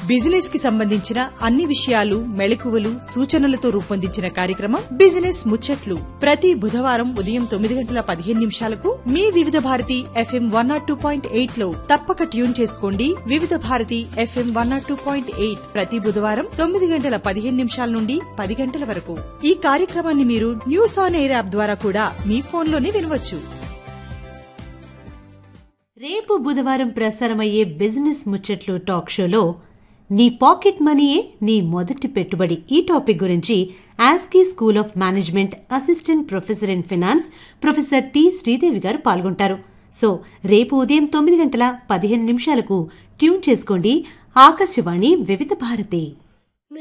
business కి సంబంధించిన అన్ని విషయాలు మెళకువలు సూచనలతో రూపొందించిన కార్యక్రమం బిజినెస్ ముచ్చట్లు ప్రతి బుధవారం ఉదయం తొమ్మిది గంటల పదిహేను నిమిషాలకు మీ Vividh Bharati FM one nought two point eight లో తప్పక ట్యూన్ చేసుకోండి Vividh Bharati FM one nought two point eight ప్రతి బుధవారం తొమ్మిది గంటల పదిహేను నిమిషాల నుండి పది గంటల వరకు ఈ కార్యక్రమాన్ని మీరు న్యూస్ ఆన్ ఎయిర్ యాప్ ద్వారా కూడా మీ ఫోన్లోనే వినవచ్చు రేపు బుధవారం ప్రసారమయ్యే బిజినెస్ ముచ్చట్లు టాక్ షోలో నీ పాకెట్ మనీయే నీ మొదటి పెట్టుబడి ఈ టాపిక్ గురించి ASCI school of management assistant professor in finance professor T Sridevi గారు పాల్గొంటారు సో రేపు ఉదయం తొమ్మిది గంటల పదిహేను నిమిషాలకు ట్యూన్ చేసుకోండి ఆకాశవాణి వివిధ భారతి